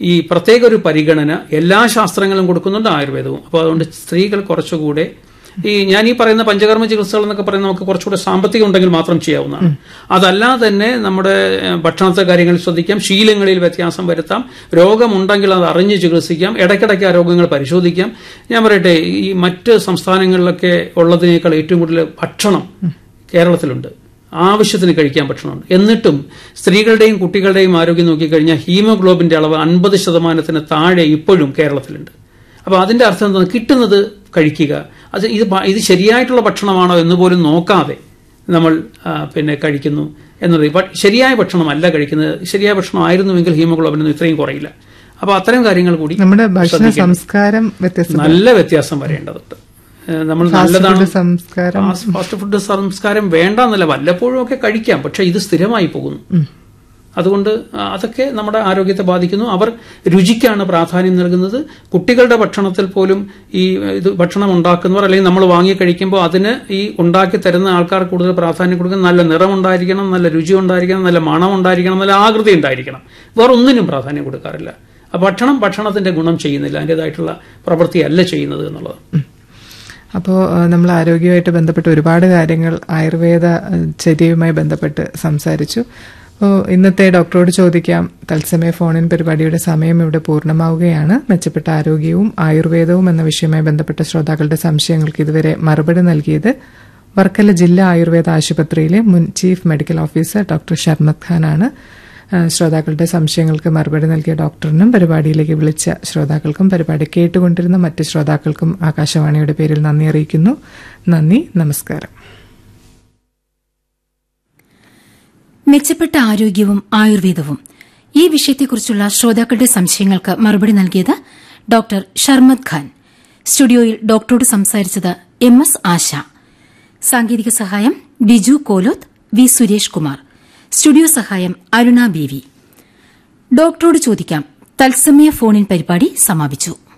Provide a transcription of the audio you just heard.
ഈ പ്രത്യേക ഒരു പരിഗണന എല്ലാ ശാസ്ത്രങ്ങളും കൊടുക്കുന്നുണ്ട് ആയുർവേദവും അപ്പോൾ അതുകൊണ്ട് സ്ത്രീകൾ കുറച്ചുകൂടെ ഈ ഞാൻ ഈ പറയുന്ന പഞ്ചകർമ്മ ചികിത്സകൾ എന്നൊക്കെ പറയുന്നത് നമുക്ക് കുറച്ചുകൂടെ സാമ്പത്തികം ഉണ്ടെങ്കിൽ മാത്രം ചെയ്യാവുന്നതാണ് അതല്ലാതെ തന്നെ നമ്മുടെ ഏഹ്, ഭക്ഷണത്തെ കാര്യങ്ങളിൽ ശ്രദ്ധിക്കാം ശീലങ്ങളിൽ വ്യത്യാസം വരുത്താം രോഗമുണ്ടെങ്കിൽ അത് അറിഞ്ഞ് ചികിത്സിക്കാം ഇടയ്ക്കിടയ്ക്ക് ആ രോഗങ്ങൾ പരിശോധിക്കാം ഞാൻ പറയട്ടെ ഈ മറ്റ് സംസ്ഥാനങ്ങളിലൊക്കെ ഉള്ളതിനേക്കാൾ ഏറ്റവും കൂടുതൽ ഭക്ഷണം കേരളത്തിലുണ്ട് ആവശ്യത്തിന് കഴിക്കാൻ ഭക്ഷണമുണ്ട് എന്നിട്ടും സ്ത്രീകളുടെയും കുട്ടികളുടെയും ആരോഗ്യം നോക്കിക്കഴിഞ്ഞാൽ ഹീമോഗ്ലോബിന്റെ അളവ് അൻപത് ശതമാനത്തിന് താഴെ ഇപ്പോഴും കേരളത്തിലുണ്ട് അപ്പോൾ അതിന്റെ അർത്ഥം എന്താണ് കിട്ടുന്നത് കഴിക്കുക അത് ഇത് ഭ- ഇത് ശരിയായിട്ടുള്ള ഭക്ഷണമാണോ എന്ന് പോലും നോക്കാതെ നമ്മൾ ആ, പിന്നെ കഴിക്കുന്നു എന്നത് ബട്ട് ശരിയായ ഭക്ഷണമല്ല കഴിക്കുന്നത് ശരിയായ ഭക്ഷണമായിരുന്നുവെങ്കിൽ ഹീമോഗ്ലോബിനൊന്നും ഇത്രയും കുറയില്ല അപ്പോൾ അത്തരം കാര്യങ്ങൾ കൂടി നമ്മുടെ ഭക്ഷണ സംസ്കാരം വ്യത്യസ്ത നല്ല വ്യത്യാസം വരേണ്ടതുണ്ട് ഏഹ് നമ്മൾ ഫാസ്റ്റ് നല്ലതാണ് ഫുഡ് സംസ്കാരം ഫാസ്റ്റ് ഫാസ്റ്റ് ഫുഡ് സംസ്കാരം വേണ്ട എന്നല്ല വല്ലപ്പോഴും ഒക്കെ കഴിക്കാം പക്ഷെ ഇത് സ്ഥിരമായി പോകുന്നു അതുകൊണ്ട് ആ, അതൊക്കെ നമ്മുടെ ആരോഗ്യത്തെ ബാധിക്കുന്നു അവർ രുചിക്കാണ് പ്രാധാന്യം നൽകുന്നത് കുട്ടികളുടെ ഭക്ഷണത്തിൽ പോലും ഈ ഇത് ഭക്ഷണം ഉണ്ടാക്കുന്നവർ അല്ലെങ്കിൽ നമ്മൾ വാങ്ങി കഴിക്കുമ്പോൾ അതിന് ഈ ഉണ്ടാക്കി തരുന്ന ആൾക്കാർ കൂടുതൽ പ്രാധാന്യം കൊടുക്കുന്നത് നല്ല നിറം ഉണ്ടായിരിക്കണം നല്ല രുചി ഉണ്ടായിരിക്കണം നല്ല മണം ഉണ്ടായിരിക്കണം നല്ല ആകൃതി ഉണ്ടായിരിക്കണം വേറെ ഒന്നിനും പ്രാധാന്യം കൊടുക്കാറില്ല ആ ഭക്ഷണം ഭക്ഷണത്തിന്റെ ഗുണം ചെയ്യുന്നില്ല അതിൻ്റെതായിട്ടുള്ള പ്രവൃത്തിയല്ല ചെയ്യുന്നത് എന്നുള്ളത് അപ്പോൾ നമ്മൾ ആരോഗ്യമായിട്ട് ബന്ധപ്പെട്ട് ഒരുപാട് കാര്യങ്ങൾ ആയുർവേദ ഏഹ്, ചര്യയുമായി ബന്ധപ്പെട്ട് സംസാരിച്ചു അപ്പോൾ ഇന്നത്തെ ഡോക്ടറോട് ചോദിക്കാം തത്സമയ ഫോണിൻ പരിപാടിയുടെ സമയം ഇവിടെ പൂർണ്ണമാവുകയാണ് മെച്ചപ്പെട്ട ആരോഗ്യവും ആയുർവേദവും എന്ന വിഷയവുമായി ബന്ധപ്പെട്ട ശ്രോതാക്കളുടെ സംശയങ്ങൾക്ക് ഇതുവരെ മറുപടി നൽകിയത് വർക്കല ജില്ലാ ആയുർവേദ ആശുപത്രിയിലെ മുൻ chief medical officer doctor Sharmath ഖാനാണ് ഏഹ്, ശ്രോതാക്കളുടെ സംശയങ്ങൾക്ക് മറുപടി നൽകിയ ഡോക്ടറിനും പരിപാടിയിലേക്ക് വിളിച്ച ശ്രോതാക്കൾക്കും പരിപാടി കേട്ടുകൊണ്ടിരുന്ന മറ്റ് ശ്രോതാക്കൾക്കും ആകാശവാണിയുടെ പേരിൽ നന്ദി അറിയിക്കുന്നു നന്ദി നമസ്കാരം മെച്ചപ്പെട്ട ആരോഗ്യവും ആയുർവേദവും ഈ വിഷയത്തെക്കുറിച്ചുള്ള ശ്രോതാക്കളുടെ സംശയങ്ങൾക്ക് മറുപടി നൽകിയത് ഡോക്ടർ ഷർമദ് ഖാൻ സ്റ്റുഡിയോയിൽ ഡോക്ടറോട് സംസാരിച്ചത് എം എസ് ആശ സാങ്കേതിക സഹായം ബിജു കോലോത്ത് വി സുരേഷ് കുമാർ സ്റ്റുഡിയോ സഹായം അരുണ ബി വി ഡോക്ടറോട് ചോദിക്കാം തത്സമയ ഫോണിൻ പരിപാടി സമാപിച്ചു